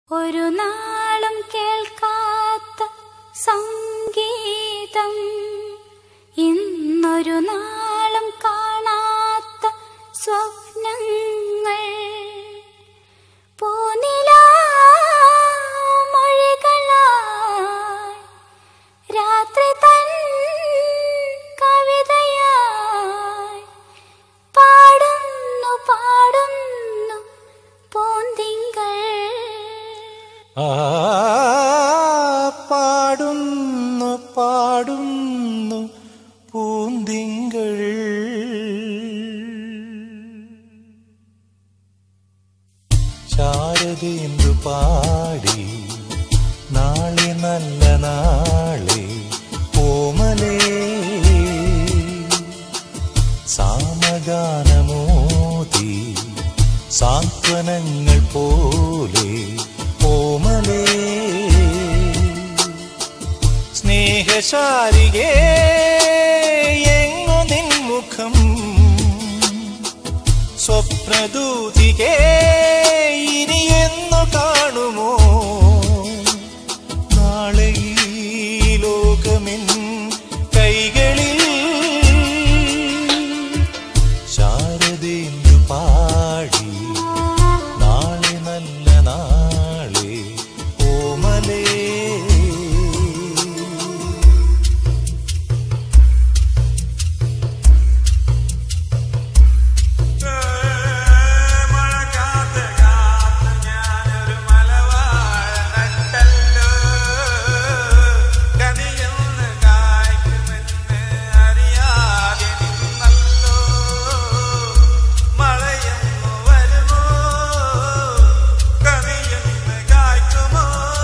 ഒരു നാളും കേൾക്കാത്ത സംഗീതം ഇന്നൊരു നാളും കാണാത്ത സ്വപ്നങ്ങൾ പൂനിലാമൊഴികളായി രാത്രി തൻ കവിതയായി പാടുന്നു പാടുന്നു പൂന്തിങ്കൾ ആ പാടുന്നു പാടുന്നു പൂന്തിങ്കൾ ശാരദീന്ദു പാടി നാളെ നല്ല നാളെ കോമലേ സാമഗാനമോതി സാന്ത്വനങ്ങൾ പോലെ ഓമലേ സ്നേഹശാരികേ എങ്ങു നിൻമുഖം സ്വപ്നദൂതികേ ഇനി എന്നു കാണുമോ നാളെ ഈ ലോകമെൻ കൈകളിൽ ശാരദേന്ദു പാടി നാളെ നല്ല നാളെ ഓമലേ മഴക്കാത്ത് കാത്ത് ഞാനൊരു മലവാഴ നട്ടല്ലോ കനിയൊന്ന് കായ്ക്കുമെന്ന് അറിയാതെ നിന്നല്ലോ മഴയൊന്നു വരുമോ കനിയൊന്ന് കായ്ക്കുമോ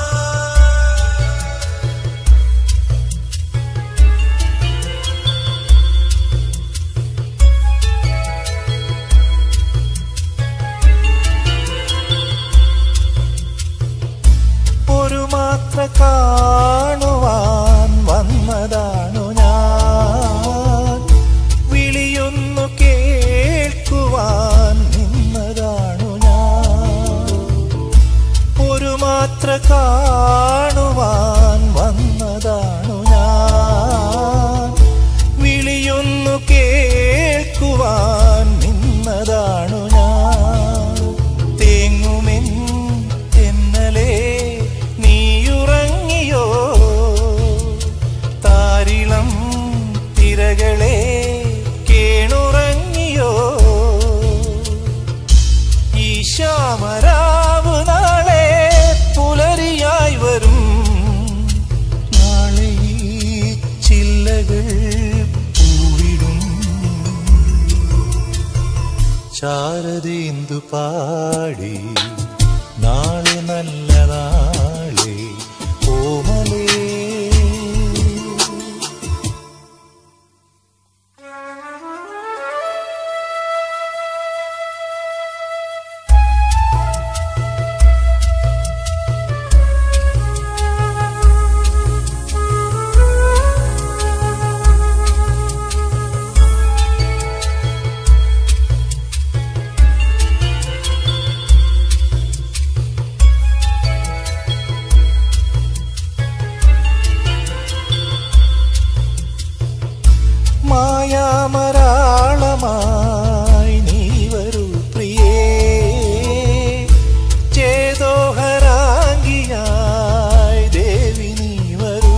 ഒരു മാത്ര കാണുവാൻ വന്നതാണു ഞാൻ വിളിയൊന്നു കേൾക്കുവാൻ നിന്നതാണു ഞാൻ ഒരു മാത്ര കാണുവാൻ വന്നതാണു ഞാൻ വിളിയൊന്നു കേൾക്കുവാൻ നിന്നതാണു ഞാൻ തേങ്ങുമെൻ എന്നലേ നീയുറങ്ങിയോ താരിളം തിരകളെ കേണുറങ്ങിയോ ഈ ശ്യാമരാവ് നാളെ പുലരിയായി വരും നാളെ ഈ ചില്ലകൾ പൂവിടും ശാരദേന്ദു പാടി നാളെ നല്ല നാളെ ഓമലേ മായാമരാളമായി നീ വരൂ പ്രിയേ ചേതോഹരാംഗിയായി ദേവി നീ വരൂ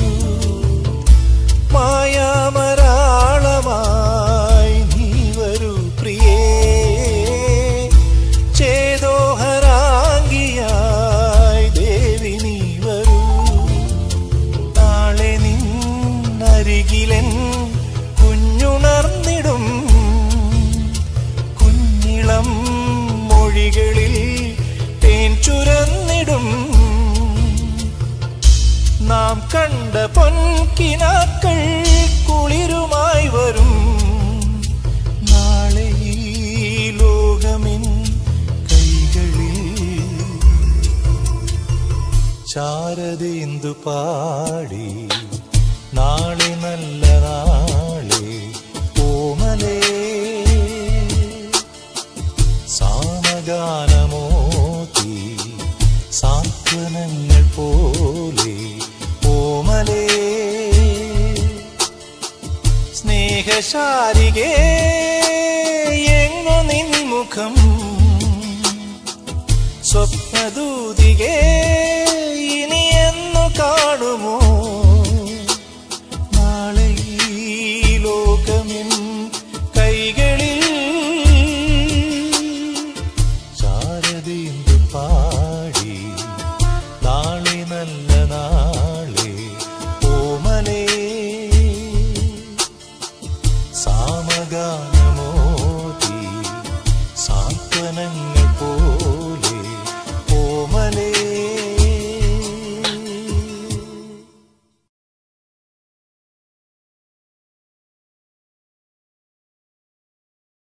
മായാമരാളമായി നീ വരൂ പ്രിയേ ചേതോഹരാംഗിയായി ദേവി നീ വരൂ നാളെ നിന്നരികിലൻ കുഞ്ഞുണർന്നിടും കുഞ്ഞിളം മൊഴികളിൽ തേൻ ചുരന്നിടും നാം കണ്ട പൊൻകിനാക്കൾ കുളിരുമായി വരും നാളെ ഈ ലോകമിൻ കൈകളിൽ ശാരദേന്ദു പാടി നാളെ നല്ല നാളെ ഓമലേ സാമഗാനമോതി സാന്ത്വനങ്ങൾ പോലെ ഓമലേ സ്നേഹശാരികേ എങ്ങു നിൻമുഖം സ്വപ്നദൂതികേ ഇനി എന്നു കാണുമോ